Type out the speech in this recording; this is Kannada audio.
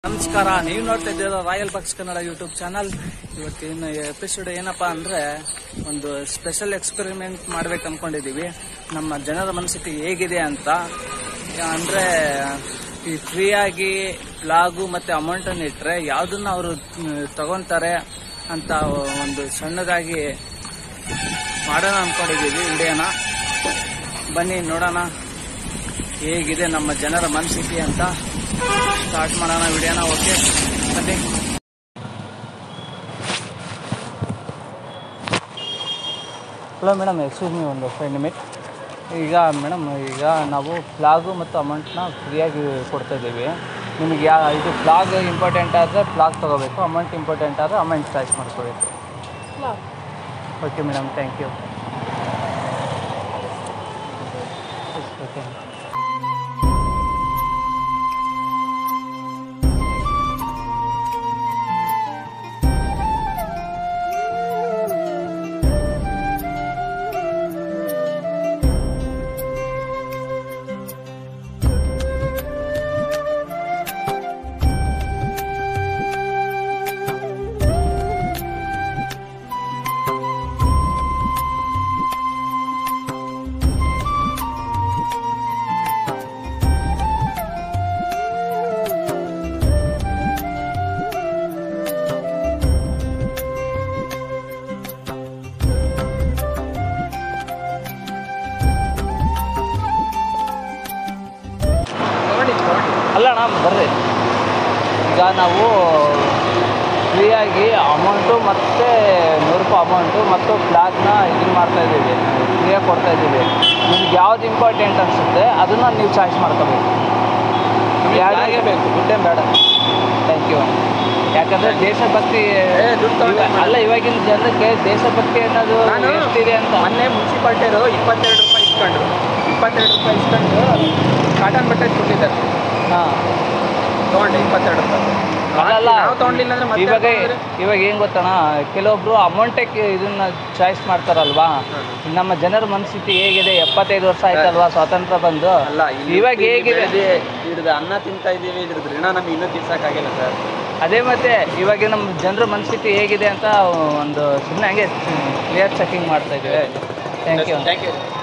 ನಮಸ್ಕಾರ ನೀವು ನೋಡ್ತಾ ಇದ್ದೀರಾ royal box Kannada YouTube channel ಇವತ್ತಿನ ಎಪಿಸೋಡ್ ಏನಪ್ಪಾ ಅಂದ್ರೆ ಒಂದು ಸ್ಪೆಷಲ್ ಎಕ್ಸ್ಪೆರಿಮೆಂಟ್ ಮಾಡ್ಬೇಕು ಅನ್ಕೊಂಡಿದೀವಿ ನಮ್ಮ ಜನರ ಮನಸ್ಥಿತಿ ಹೇಗಿದೆ ಅಂತ ಅಂದ್ರೆ ಈ ಫ್ರೀಯಾಗಿ ಬ್ಲಾಗು ಮತ್ತೆ ಅಮೌಂಟ್ ಅನ್ನು ಇಟ್ರೆ ಯಾವ್ದನ್ನ ಅವರು ತಗೊಂತಾರೆ ಅಂತ ಒಂದು ಸಣ್ಣದಾಗಿ ಮಾಡೋಣ ಅನ್ಕೊಂಡಿದೀವಿ ವಿಡಿಯೋನ ಬನ್ನಿ ನೋಡೋಣ ಹೇಗಿದೆ ನಮ್ಮ ಜನರ ಮನಸ್ಥಿತಿ ಅಂತ ಸ್ಟಾರ್ಟ್ ಮಾಡೋಣ ವಿಡಿಯೋನ ಓಕೆ ಬನ್ನಿ ಹಲೋ ಮೇಡಮ್ ಎಕ್ಸ್ಕ್ಯೂಸ್ ಮೀ ಒಂದು ಫೈವ್ ನಿಮಿಟ್ ಈಗ ಮೇಡಮ್ ಈಗ ನಾವು ಫ್ಲಾಗು ಮತ್ತು ಅಮೌಂಟ್ನ ಫ್ರೀಯಾಗಿ ಕೊಡ್ತಾ ಇದ್ದೀವಿ ನಿಮಗೆ ಯಾ ಇದು ಫ್ಲಾಗ್ ಇಂಪಾರ್ಟೆಂಟ್ ಆದರೆ ಫ್ಲಾಗ್ ತೊಗೋಬೇಕು ಅಮೌಂಟ್ ಇಂಪಾರ್ಟೆಂಟ್ ಆದರೆ ಅಮೌಂಟ್ ಚಾಯ್ಸ್ ಮಾಡ್ಕೋಬೇಕು okay madam thank you okay ಅಲ್ಲ ಅಣ್ಣ ಬರ್ರಿ ಈಗ ನಾವು ಫ್ರೀಯಾಗಿ ಅಮೌಂಟು ಮತ್ತು ನೂರು ರೂಪಾಯಿ ಅಮೌಂಟು ಮತ್ತು ಫ್ಲಾಗ್ನ ಇದನ್ನ ಮಾಡ್ತಾ ಇದ್ದೀವಿ ಫ್ರೀಯಾಗಿ ಕೊಡ್ತಾ ಇದ್ದೀವಿ ನಿಮ್ಗೆ ಯಾವ್ದು ಇಂಪಾರ್ಟೆಂಟ್ ಅನಿಸುತ್ತೆ ಅದನ್ನು ನೀವು ಚಾಯ್ಸ್ ಮಾಡ್ಕೋಬೇಕು ಯಾರಿಗೆ ಬೇಕು ದುಡ್ಡೇ ಬೇಡ ಥ್ಯಾಂಕ್ ಯು ಯಾಕಂದರೆ ದೇಶಭಕ್ತಿ ದುಡ್ಡು ತಗೊಂಡು ಇವ- ಅಲ್ಲ ಇವಾಗಿನ ಜನಕ್ಕೆ ದೇಶಭಕ್ತಿ ಅನ್ನೋದು ನಾನು ಎಷ್ಟಿದೆ ಅಂತ ಮೊನ್ನೆ ಮುನ್ಸಿಪಾಲ್ಟಿಯವರು ಇಪ್ಪತ್ತೆರಡು ರೂಪಾಯಿ ಇಸ್ಕೊಂಡ್ರು ಇಪ್ಪತ್ತೆರಡು ರೂಪಾಯಿ ಇಸ್ಕೊಂಡು ಕಾಟನ್ ಬಟ್ಟೆ ಕೊಟ್ಟಿದ್ದಾರೆ ಹಾಂ ತಗೊಂಡೆ ಇಪ್ಪತ್ತೆರಡು ರೂಪಾಯಿ ಅಲ್ಲಲ್ಲ ನಾವು ತಗೊಂಡಿಲ್ಲ ಅಂದ್ರೆ ಮತ್ತೆ ಇವಾಗ ತಗೊಂಡ್ರೆ? ಇವಾಗ ಏನ್ ಗೊತ್ತಣ್ಣ ಕೆಲವೊಬ್ರು ಅಮೌಂಟೇ ಇದನ್ನ ಚಾಯ್ಸ್ ಮಾಡ್ತಾರಲ್ವಾ ನಮ್ಮ ಜನರ ಮನಸ್ಥಿತಿ ಹೇಗಿದೆ ಎಪ್ಪತ್ತೈದು ವರ್ಷ ಆಯ್ತಲ್ವಾ ಸ್ವಾತಂತ್ರ್ಯ ಬಂದು ಅಲ್ಲ ಇಲ್ಲಿ ಇವಾಗ ಇಲ್ಲಿ ಹೇಗಿದೆ ಬೆಳೆದಿ ಇದ್ರದ್ದು ಅನ್ನ ತಿಂತಾ ಇದೀವಿ ಇದ್ರದ್ದು ಋಣ ನಮ್ಗೆ ಇನ್ನೂ ತೀರ್ಸಕ್ಕಾಗಿಲ್ಲ ಸರ್ ಅದೇ ಮತ್ತೆ ಇವಾಗ ನಮ್ಮ ಜನರ ಮನಸ್ಥಿತಿ ಹೇಗಿದೆ ಅಂತ ಒಂದು ಸುಮ್ಮನೆ ಹಂಗೆ ಕ್ಲಿಯರ್ ಚೆಕಿಂಗ್ ಮಾಡ್ತಾ ಇದ್ದೀವಿ ಥ್ಯಾಂಕ್ ಯು ಥ್ಯಾಂಕ್ ಯು